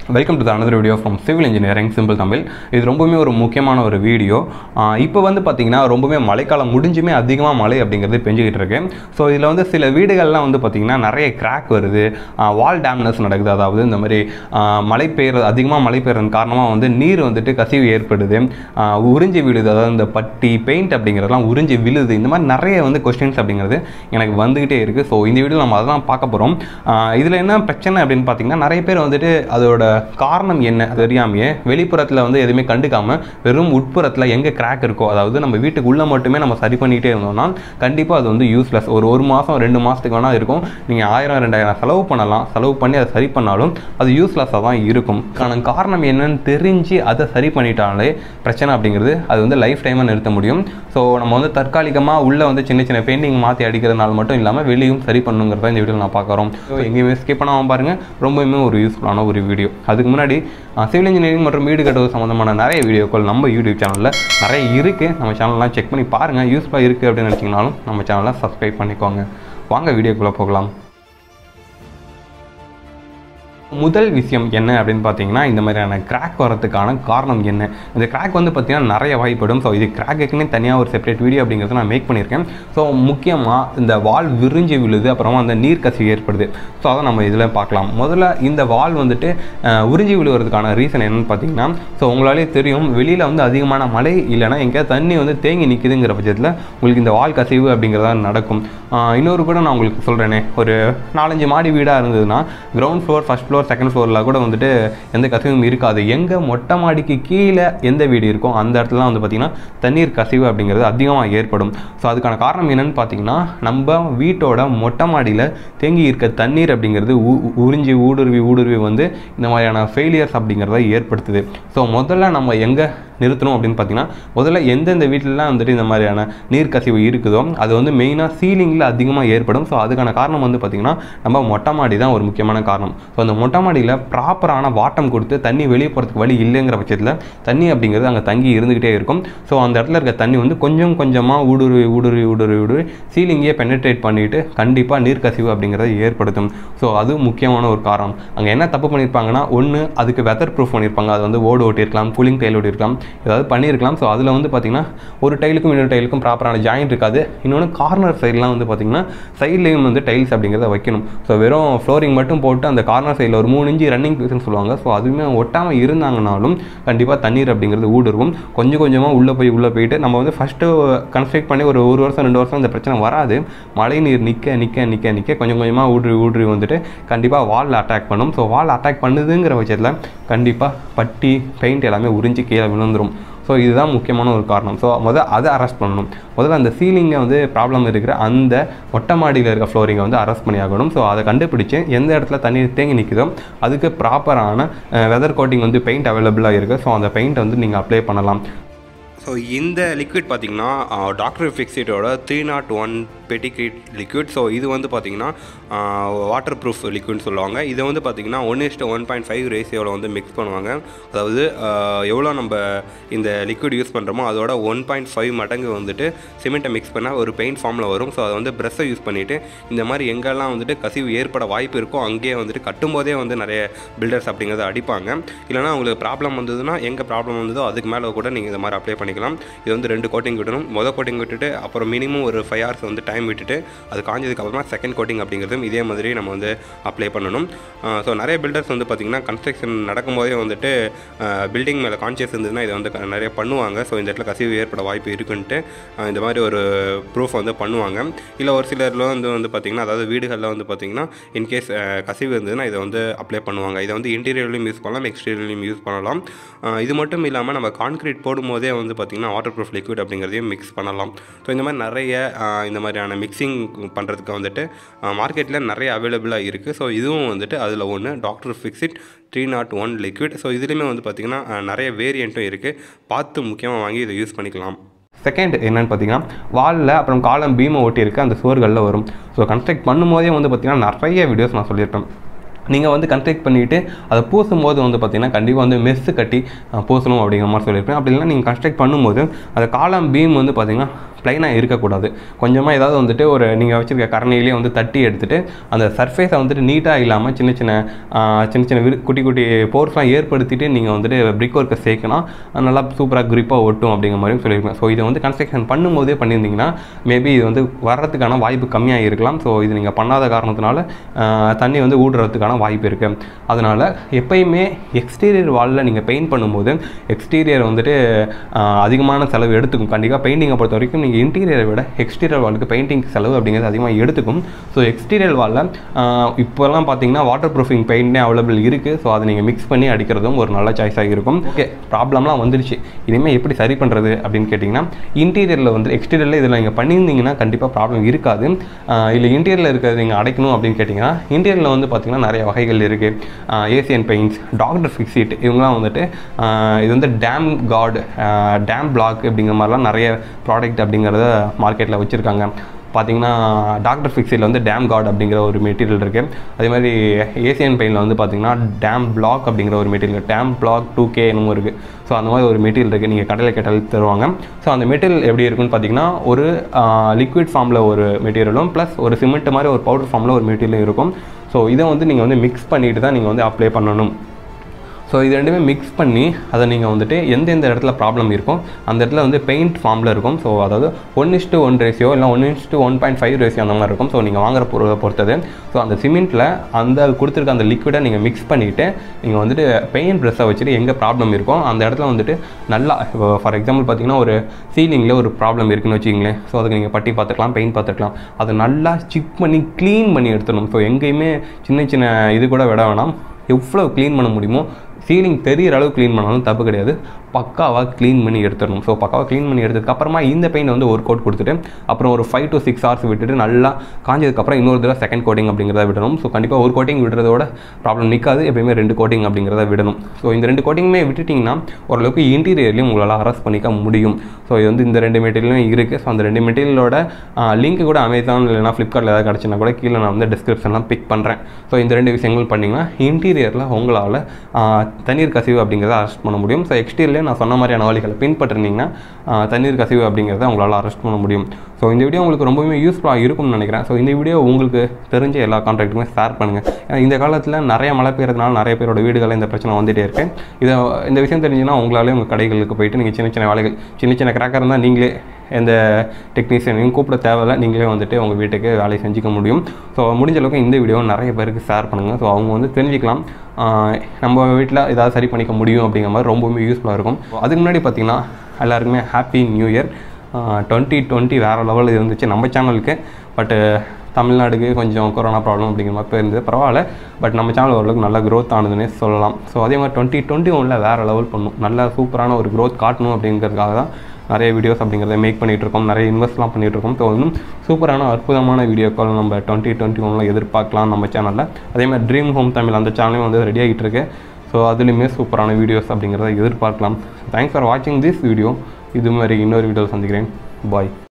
welcome to another video from civil engineering simple Tamil இது ரொம்பவுமே ஒரு முக்கியமான ஒரு வீடியோ இப்போ வந்து பார்த்திங்கன்னா ரொம்பவே மழைக்காலம் முடிஞ்சுமே அதிகமாக மழை அப்படிங்கிறது பெஞ்சிக்கிட்டு இருக்கு ஸோ இதில் வந்து சில வீடுகள்லாம் வந்து பார்த்திங்கன்னா நிறைய கிராக் வருது வால் டேம்னஸ் நடக்குது அதாவது இந்த மாதிரி ஆ, மழை பெய்யறது அதிகமாக மழை பெய்யறது காரணமாக வந்து நீர் வந்துட்டு கசிவு ஏற்படுது ஆ, உறிஞ்சி விழுது அதாவது இந்த பட்டி பெயிண்ட் அப்படிங்கிறதெல்லாம் உறிஞ்சி விழுது இந்த மாதிரி நிறைய வந்து கொஸ்டின்ஸ் அப்படிங்கிறது எனக்கு வந்துக்கிட்டே இருக்குது ஸோ இந்த வீடியோ நம்ம அதான் பார்க்க போகிறோம் இதில் என்ன பிரச்சனை அப்படின்னு பார்த்தீங்கன்னா நிறைய பேர் வந்துட்டு அதோட காரணம் என்ன அது தெரியாமையே வெளிப்புறத்தில் வந்து எதுவுமே கண்டுக்காம வெறும் உட்புறத்தில் எங்கே கிராக் இருக்கோ அதாவது நம்ம வீட்டுக்கு உள்ளே மட்டுமே நம்ம சரி பண்ணிகிட்டே இருந்தோம்னா கண்டிப்பாக அது வந்து யூஸ்லெஸ் ஒரு ஒரு மாதம் ரெண்டு மாதத்துக்கு வேணால் இருக்கும் நீங்கள் ஆயிரம் ரெண்டாயிரம் செலவு பண்ணலாம் செலவு பண்ணி அதை சரி பண்ணாலும் அது யூஸ்லெஸ்ஸாக தான் இருக்கும் ஆன காரணம் என்னன்னு தெரிஞ்சு அதை சரி பண்ணிட்டாலே பிரச்சனை அப்படிங்கிறது அது வந்து லைஃப் டைமாக நிறுத்த முடியும் ஸோ நம்ம வந்து தற்காலிகமாக உள்ளே வந்து சின்ன சின்ன பெயிண்டிங் மாற்றி அடிக்கிறதுனால மட்டும் இல்லாமல் வெளியும் சரி பண்ணுங்கிறத இந்த வீடியோவில் நான் பார்க்குறோம் ஸோ எங்கேயுமே ஸ்கிப் பண்ணாமல் பாருங்கள் ரொம்பவுமே ஒரு யூஸ்ஃபுல்லான ஒரு வீடியோ அதுக்கு முன்னாடி சிவில் இன்ஜினியரிங் மற்றும் வீடு கட்டுவது சம்மந்தமான நிறைய வீடியோக்கள் நம்ம யூடியூப் சேனலில் நிறைய இருக்குது நம்ம சேனல்லாம் செக் பண்ணி பாருங்கள் யூஸ்ஃபுல்லாக இருக்குது அப்படின்னு நினச்சிங்கனாலும் நம்ம சேனலை சப்ஸ்கிரைப் பண்ணிக்கோங்க வாங்க வீடியோக்குள்ளே போகலாம் முதல் விஷயம் என்ன அப்படின்னு பார்த்தீங்கன்னா இந்த மாதிரியான கிராக் வரதுக்கான காரணம் என்ன இந்த கிராக் வந்து பார்த்தீங்கன்னா நிறைய வாய்ப்படும் ஸோ இது கிராக்குக்குன்னு தனியாக ஒரு செப்பரேட் வீடியோ அப்படிங்கிறத நான் மேக் பண்ணியிருக்கேன் ஸோ முக்கியமாக இந்த வால் விரிஞ்சு விழுது அப்புறமா அந்த நீர் கசிவு ஏற்படுது ஸோ அதை நம்ம இதில் பார்க்கலாம் முதல்ல இந்த வால் வந்துட்டு அஹ், உறிஞ்சி விழுவதுக்கான ரீசன் என்னன்னு பார்த்தீங்கன்னா ஸோ உங்களாலே தெரியும் வெளியில் வந்து அதிகமான மழை இல்லைன்னா எங்கேயாவது தண்ணி வந்து தேங்கி நிற்குதுங்கிற பட்சத்தில் உங்களுக்கு இந்த வால் கசிவு அப்படிங்கிறதா நடக்கும் அஹ், இன்னொரு கூட நான் உங்களுக்கு சொல்கிறேனே ஒரு நாலஞ்சு மாடி வீடாக இருந்ததுன்னா ground floor first floor second ஃப்ளோரில் கூட வந்துட்டு எந்த கசிவும் இருக்காது எங்கே மொட்டை மாடிக்கு கீழே எந்த வீடு இருக்கோ அந்த இடத்துல வந்து பார்த்திங்கன்னா தண்ணீர் கசிவு அப்படிங்கிறது அதிகமாக ஏற்படும் ஸோ அதுக்கான காரணம் என்னன்னு பார்த்தீங்கன்னா நம்ம வீட்டோட மொட்டை மாடியில் தேங்கி இருக்க தண்ணீர் அப்படிங்கிறது உ- உ- உறிஞ்சி ஊடுருவி ஊடுருவி வந்து இந்த மாதிரியான ஃபெயிலியர்ஸ் அப்படிங்கிறத ஏற்படுத்துது ஸோ முதல்ல நம்ம எங்கே நிறுத்தணும் அப்படின்னு பார்த்தீங்கன்னா முதல்ல எந்தெந்த வீட்டிலலாம் வந்துட்டு இந்த மாதிரியான நீர் கசிவு இருக்குதோ அது வந்து மெயினாக சீலிங்கில் அதிகமாக ஏற்படும் ஸோ அதுக்கான காரணம் வந்து பார்த்திங்கன்னா நம்ம மொட்டை மாடி தான் ஒரு முக்கியமான காரணம் ஸோ அந்த மொட்டை மாடியில் ப்ராப்பரான வாட்டம் கொடுத்து தண்ணி வெளியே போகிறதுக்கு வழி இல்லைங்கிற பட்சத்தில் தண்ணி அப்படிங்கிறது அங்கே தங்கி இருந்துக்கிட்டே இருக்கும் ஸோ அந்த இடத்துல இருக்க தண்ணி வந்து கொஞ்சம் கொஞ்சமாக ஊடுருவி ஊடுருவி ஊடுருவி ஊடுருவி சீலிங்கே பெனட்ரேட் பண்ணிட்டு கண்டிப்பாக நீர் கசிவு அப்படிங்கிறத ஏற்படுத்தும் ஸோ அது முக்கியமான ஒரு காரணம் அங்கே என்ன தப்பு பண்ணியிருப்பாங்கன்னா ஒன்று அதுக்கு வெதர் ப்ரூஃப் பண்ணியிருப்பாங்க அது வந்து ஓடு ஓட்டியிருக்கலாம் கூலிங் டைல் ஓட்டியிருக்கலாம் ஏதாவது பண்ணியிருக்கலாம் ஸோ அதில் வந்து பார்த்திங்கன்னா ஒரு டைலுக்கும் இன்னொரு டைலுக்கும் ப்ராப்பரான ஜாயிண்ட் இருக்காது இன்னொன்று கார்னர் சைட்லாம் வந்து பார்த்திங்கன்னா சைட்லேயும் வந்து டைல்ஸ் அப்படிங்கிறத வைக்கணும் ஸோ வெறும் ஃப்ளோரிங் மட்டும் போட்டு அந்த கார்னர் சைடில் ஒரு மூணு இன்ச்சு ரன்னிங் பீஸ்னு சொல்லுவாங்க ஸோ அதுவுமே ஒட்டாமல் இருந்தாங்கனாலும் கண்டிப்பாக தண்ணீர் அப்படிங்கிறது ஊடுருவும் கொஞ்சம் கொஞ்சமாக உள்ளே போய் உள்ளே போயிட்டு நம்ம வந்து ஃபஸ்ட்டு கன்ஸ்ட்ரக்ட் பண்ணி ஒரு ஒரு வருஷம் ரெண்டு வருஷம் இந்த பிரச்சனை வராது மழை நீர் நிற்க நிற்க நிற்க நிற்க கொஞ்சம் கொஞ்சமாக ஊடுருவி ஊடுருவி வந்துட்டு கண்டிப்பாக வால் அட்டாக் பண்ணும் ஸோ வால் அட்டாக் பண்ணுதுங்கிற பட்சத்தில் கண்டிப்பாக பட்டி பெயிண்ட் எல்லாமே உறிஞ்சி கீழே விழுந்துரும் ஸோ இதுதான் முக்கியமான ஒரு காரணம் ஸோ முதல் அதை அரெஸ்ட் பண்ணணும் முதல்ல அந்த சீலிங்கை வந்து ப்ராப்ளம் இருக்கிற அந்த மொட்டை மாடியில் இருக்க ஃப்ளோரிங்கை வந்து அரெஸ்ட் பண்ணி ஆகணும் ஸோ அதை கண்டுபிடிச்சு எந்த இடத்துல தண்ணி தேங்கி நிற்குதோ அதுக்கு ப்ராப்பரான வெதர் கோட்டிங் வந்து பெயிண்ட் அவைலபிளாக இருக்குது ஸோ அந்த பெயிண்ட் வந்து நீங்கள் அப்ளை பண்ணலாம் ஸோ இந்த லிக்விட் பார்த்தீங்கன்னா டாக்டர் ஃபிக்ஸிட்டோட three naught one Pidicrete liquid so இது வந்து பார்த்தீங்கன்னா வாட்டர் ப்ரூஃப் லிக்விட்னு சொல்லுவாங்க இதை வந்து பார்த்தீங்கன்னா one is to one point five ரேஷியோவில் வந்து மிக்ஸ் பண்ணுவாங்க அதாவது ஆஹ், எவ்வளோ நம்ம இந்த லிக்விட் யூஸ் பண்ணுறோமோ அதோட ஒன் பாயிண்ட் ஃபைவ் மடங்கு வந்துட்டு சிமெண்ட்டை மிக்ஸ் பண்ணால் ஒரு பெயிண்ட் ஃபார்மில் வரும் ஸோ அதை வந்து ப்ரெஷ்ஷை யூஸ் பண்ணிவிட்டு இந்த மாதிரி எங்கெல்லாம் வந்துட்டு கசிவு ஏற்பட வாய்ப்பு இருக்கோ அங்கேயே வந்துட்டு கட்டும்போதே வந்து நிறைய பில்டர்ஸ் அப்படிங்கிறத அடிப்பாங்க இல்லைனா உங்களுக்கு ப்ராப்ளம் வந்ததுன்னா எங்கே ப்ராப்ளம் வந்ததோ அதுக்கு மேலே கூட நீங்கள் இந்த மாதிரி அப்ளை பண்ணிக்கலாம் இது வந்து ரெண்டு கோட்டிங் விடணும் மொதல் கோட்டிங் விட்டுட்டு அப்புறம் மினிமம் ஒரு ஃபைவ் ஹவர்ஸ் வந்து டைம் விட்டுட்டு அது காஞ்சதுக்கு அப்புறமா செகண்ட் கோட்டிங் அப்படிங்கிறதும் இதே மாதிரி நம்ம வந்து அப்ளை பண்ணணும் ஸோ நிறைய பில்டர்ஸ் வந்து பார்த்திங்கன்னா கன்ஸ்ட்ரக்ஷன் நடக்கும்போதே வந்துட்டு பில்டிங் மேலே கான்சியஸ் இருந்ததுன்னா இதை வந்து க- நிறைய பண்ணுவாங்க ஸோ இந்த இடத்துல கசிவு ஏற்பட வாய்ப்பு இருக்குன்ட்டு அஹ், இந்த மாதிரி ஒரு ப்ரூஃப் வந்து பண்ணுவாங்க இல்லை ஒரு சிலரில் வந்து வந்து பார்த்திங்கன்னா அதாவது வீடுகளில் வந்து பார்த்திங்கன்னா இன்கேஸ் கசிவு இருந்ததுன்னா இதை வந்து அப்ளை பண்ணுவாங்க இதை வந்து இன்டீரியர்லையும் யூஸ் பண்ணலாம் எக்ஸ்டீரியர்லையும் யூஸ் பண்ணலாம் அஹ், இது மட்டும் இல்லாமல் நம்ம கான்க்ரீட் போடும்போதே வந்து பார்த்திங்கன்னா வாட்டர் ப்ரூஃப் லிக்விட் அப்படிங்கிறதையும் மிக்ஸ் பண்ணலாம் ஸோ இந்த மாதிரி நிறைய அஹ், இந்த மாதிரியான மிக்சிங் பண்ணுறதுக்கு வந்துட்டு மார்க்கெட்டில் நிறைய அவைலபிளாக இருக்குது ஸோ இதுவும் வந்துட்டு அதில் ஒன்று doctor Fixit three naught one liquid so இதுலேயுமே வந்து பார்த்திங்கன்னா அஹ், நிறைய வேரியண்ட்டும் இருக்குது பார்த்து முக்கியமாக வாங்கி இதை யூஸ் பண்ணிக்கலாம் செகண்ட் என்னன்னு பார்த்தீங்கன்னா வாலில் அப்புறம் காலம் பீமை ஒட்டியிருக்கு அந்த சுவர்களில் வரும் ஸோ கன்ஸ்ட்ரக்ட் பண்ணும்போதே வந்து பார்த்திங்கன்னா நிறைய வீடியோஸ் நான் சொல்லியிருப்பேன் நீங்கள் வந்து கன்ஸ்ட்ரக்ட் பண்ணிவிட்டு அதை பூசும்போது வந்து பார்த்தீங்கன்னா கண்டிப்பாக வந்து மெஸ்ஸு கட்டி அஹ், பூசணும் அப்படிங்கிற மாதிரி சொல்லியிருப்பேன் அப்படி இல்லைன்னா நீங்கள் கன்ஸ்ட்ரக்ட் பண்ணும்போது அந்த காலம் பீம் வந்து பார்த்தீங்கன்னா ப்ளைனாக இருக்கக்கூடாது கொஞ்சமாக ஏதாவது வந்துட்டு ஒரு நீங்கள் வச்சுருக்க கரணையிலே வந்து தட்டி எடுத்துட்டு அந்த சர்ஃபேஸை வந்துட்டு நீட்டாக இல்லாமல் சின்ன சின்ன ஆஹ், சின்ன சின்ன விரு குட்டி குட்டி போர்ஸ்லாம் ஏற்படுத்திட்டு நீங்கள் வந்துட்டு பிரிக் ஒர்க்கை சேர்க்கலாம் அது நல்லா சூப்பராக க்ரிப்பாக ஒட்டும் அப்படிங்கிற மாதிரியும் சொல்லியிருக்கேன் ஸோ இதை வந்து கன்ஸ்ட்ரக்ஷன் பண்ணும்போதே பண்ணியிருந்தீங்கன்னா மேபி இது வந்து வர்றதுக்கான வாய்ப்பு கம்மியாக இருக்கலாம் ஸோ இது நீங்கள் பண்ணாத காரணத்தினால ஆஹ், தண்ணி வந்து ஊடுறதுக்கான வாய்ப்பு இருக்குது அதனால் எப்பயுமே எக்ஸ்டீரியர் வாலில் நீங்கள் பெயிண்ட் பண்ணும்போது எக்ஸ்டீரியர் வந்துட்டு ஆஹ், அதிகமான செலவு எடுத்துக்கும் கண்டிப்பாக பெயிண்டிங்கை பொறுத்த வரைக்கும் நீங்கள் இன்டீரியரை விட எக்ஸ்டீரியர் வாலுக்கு பெயிண்டிங் செலவு அப்படிங்கிறது அதிகமாக எடுத்துக்கும் ஸோ எக்ஸ்டீரியர் வாலில் இப்போல்லாம் பார்த்தீங்கன்னா வாட்டர் ப்ரூஃபிங் பெயிண்டே அவைலபிள் இருக்குது ஸோ அதை நீங்கள் மிக்ஸ் பண்ணி அடிக்கிறதும் ஒரு நல்ல சாய்ஸாக இருக்கும் ஓகே ப்ராப்ளம்லாம் வந்துருச்சு இனிமேல் எப்படி சரி பண்ணுறது அப்படின்னு கேட்டிங்கன்னா இன்டீரியரில் வந்து எக்ஸ்டீரியரில் இதில் நீங்கள் பண்ணியிருந்தீங்கன்னா கண்டிப்பாக ப்ராப்ளம் இருக்காது இல்லை இன்டீரியரில் இருக்கிறது நீங்கள் அடைக்கணும் அப்படின்னு கேட்டிங்கன்னா இன்டீரியரில் வந்து பார்த்திங்கன்னா நிறைய வகைகள் இருக்குது ஏசியன் பெயிண்ட்ஸ் டாக்டர் ஃபிக்ஸிட் இவங்கலாம் வந்துட்டு ஆஹ் இது வந்து டேம் கார்டு டேம் பிளாக் அப்படிங்கிற மாதிரிலாம் நிறைய ப்ராடக்ட் அப்படிங்கிறத மார்க்கெட்டில் வச்சுருக்காங்க பார்த்தீங்கன்னா டாக்டர் ஃபிக்ஸில் வந்து டேம் கார்டு அப்படிங்கிற ஒரு மெட்டீரியல் இருக்குது அதே மாதிரி ஏசியன் பெயினில் வந்து பார்த்தீங்கன்னா டேம் பிளாக் அப்படிங்கிற ஒரு material dam block two K என்னமோ இருக்குது ஸோ அந்த மாதிரி ஒரு மெட்டீரியல் இருக்குது நீங்கள் கடையில் கேட்டால் தருவாங்க ஸோ அந்த மெட்டீரியல் எப்படி இருக்குன்னு பார்த்தீங்கன்னா ஒரு லிக்விட் ஃபார்மில் ஒரு மெட்டீரியலும் ப்ளஸ் ஒரு சிமெண்ட் மாதிரி ஒரு பவுடர் ஃபார்மில் ஒரு மெட்டீரியலும் இருக்கும் ஸோ இதை வந்து நீங்கள் வந்து மிக்ஸ் பண்ணிட்டு தான் நீங்கள் வந்து அப்ளை பண்ணணும் ஸோ இது ரெண்டுமே மிக்ஸ் பண்ணி அதை நீங்கள் வந்துட்டு எந்தெந்த இடத்துல ப்ராப்ளம் இருக்கும் அந்த இடத்துல வந்து பெயிண்ட் ஃபார்மில் இருக்கும் ஸோ அதாவது ஒன் இஸ்ட்டு ஒன் ரேஷியோ இல்லை one is to one point five ratio அந்த மாதிரி இருக்கும் ஸோ நீங்கள் வாங்குற பொருளை பொறுத்தது ஸோ அந்த சிமெண்ட்டில் அந்த கொடுத்துருக்க அந்த லிக்விடை நீங்கள் மிக்ஸ் பண்ணிவிட்டு நீங்கள் வந்துட்டு பெயிண்ட் ப்ரெஷ்ஷை வச்சுட்டு எங்கே ப்ராப்ளம் இருக்கும் அந்த இடத்துல வந்துட்டு நல்லா ஃபார் எக்ஸாம்பிள் பார்த்தீங்கன்னா ஒரு சீலிங்கில் ஒரு ப்ராப்ளம் இருக்குன்னு வச்சுக்கிங்களேன் ஸோ அதுக்கு நீங்கள் பட்டி பார்த்துக்கலாம் பெயிண்ட் பார்த்துக்கலாம் அதை நல்லா சிக் பண்ணி க்ளீன் பண்ணி எடுத்துடணும் ஸோ எங்கேயுமே சின்ன சின்ன இது கூட விட வேணாம் எவ்வளோ க்ளீன் பண்ண முடியுமோ சீலிங் தெரியிற அளவு க்ளீன் பண்ணாலும் தப்பு கிடையாது பக்காவாக க்ளீன் பண்ணி எடுத்துடணும் ஸோ பக்காவாக க்ளீன் பண்ணி எடுத்ததுக்கு அப்புறமா இந்த பெயிண்ட் வந்து ஒரு கோட் கொடுத்துட்டு அப்புறம் ஒரு ஃபைவ் டு சிக்ஸ் ஹவர்ஸ் விட்டுட்டு நல்லா காஞ்சதுக்கப்புறம் இன்னொரு தடவை செகண்ட் கோட்டிங் அப்படிங்கிறத விடணும் ஸோ கண்டிப்பாக ஒரு கோட்டிங் விடுறதோட ப்ராப்ளம் நிற்காது எப்பயுமே ரெண்டு கோட்டிங் அப்படிங்கிறத விடணும் ஸோ இந்த ரெண்டு கோட்டிங்குமே விட்டுட்டிங்கன்னா ஓரளவுக்கு இன்டீரியர்லையும் உங்களால் அரெஸ்ட் பண்ணிக்க முடியும் ஸோ இது வந்து இந்த ரெண்டு மெட்டீரியலும் இருக்குது ஸோ அந்த ரெண்டு மெட்டீரியலோட லிங்க் கூட அமேசான் இல்லைனா ஃப்ளிப்கார்ட்டில் ஏதாவது கிடச்சுன்னா கூட கீழே நான் வந்து டிஸ்கிரிப்ஷன்லாம் பிக் பண்ணுறேன் ஸோ இந்த ரெண்டு விஷயங்கள் பண்ணிங்கன்னா இன்டீரியரில் உங்களால் தண்ணீர் கசிவு அப்படிங்கிறத அரெஸ்ட் பண்ண முடியும் ஸோ எக்ஸ்டீரியர்லேயே நான் சொன்ன மாதிரியான வழிகளை பின்பற்றினீங்கன்னா ஆஹ் தண்ணீர் கசிவு அப்படிங்கிறத உங்களால் அரெஸ்ட் பண்ண முடியும் ஸோ இந்த வீடியோ உங்களுக்கு ரொம்பவுமே யூஸ்ஃபுல்லாக இருக்கும்னு நினைக்கிறேன் ஸோ இந்த வீடியோ உங்களுக்கு தெரிஞ்ச எல்லா கான்ட்ராக்ட்டுமே ஷேர் பண்ணுங்கள் ஏன்னா இந்த காலத்தில் நிறைய மழை பெய்யறதுனால நிறைய பேரோட வீடுகளில் இந்த பிரச்சனை வந்துகிட்டே இருக்கு இதை இந்த விஷயம் தெரிஞ்சுன்னா உங்களாலே உங்கள் கடைகளுக்கு போயிட்டு நீங்கள் சின்ன சின்ன வேலைகள் சின்ன சின்ன கிராக்கர் இருந்தால் நீங்களே எந்த டெக்னீஷியனையும் கூப்பிட தேவையில்ல நீங்களே வந்துட்டு உங்கள் வீட்டுக்கு வேலையை செஞ்சுக்க முடியும் ஸோ முடிஞ்ச அளவுக்கு இந்த வீடியோ நிறைய பேருக்கு ஷேர் பண்ணுங்கள் ஸோ அவங்க வந்து தெரிஞ்சுக்கலாம் ஆஹ் நம்ம வீட்டில் ஏதாவது சரி பண்ணிக்க முடியும் அப்படிங்கிற மாதிரி ரொம்பவுமே யூஸ்ஃபுல்லாக இருக்கும் அதுக்கு முன்னாடி பார்த்தீங்கன்னா எல்லாருக்குமே happy new year twenty twenty வேறு லெவலில் இருந்துச்சு நம்ம சேனலுக்கு பட்டு தமிழ்நாடுக்கு கொஞ்சம் கொரோனா ப்ராப்ளம் அப்படிங்கிற மாதிரி போயிருந்தது பரவாயில்ல பட் நம்ம சேனல் ஓரளவுக்கு நல்ல க்ரோத் ஆனதுன்னே சொல்லலாம் ஸோ அதே மாதிரி டுவெண்ட்டி டுவெண்ட்டி ஒனில் வேறு லெவல் பண்ணும் நல்ல சூப்பரான ஒரு க்ரோத் காட்டணும் அப்படிங்கிறதுக்காக தான் நிறைய வீடியோஸ் அப்படிங்கிறத மேக் பண்ணிகிட்டு இருக்கோம் நிறைய இன்வெஸ்ட்லாம் பண்ணிகிட்டு இருக்கோம் ஸோ இன்னும் சூப்பரான அற்புதமான வீடியோக்கள் நம்ம டுவெண்ட்டி டுவெண்ட்டி ஒனில் எதிர்பார்க்கலாம் நம்ம சேனலில் அதே மாதிரி ட்ரீம் ஹோம் தமிழ் அந்த சேனலையும் வந்து ரெடி ஆகிட்டு இருக்கு ஸோ அதுலேயுமே சூப்பரான வீடியோஸ் அப்படிங்கிறத எதிர்பார்க்கலாம் தேங்க்ஸ் ஃபார் வாட்சிங் திஸ் வீடியோ இது மாதிரி இன்னொரு வீடியோவில் சந்திக்கிறேன் பாய்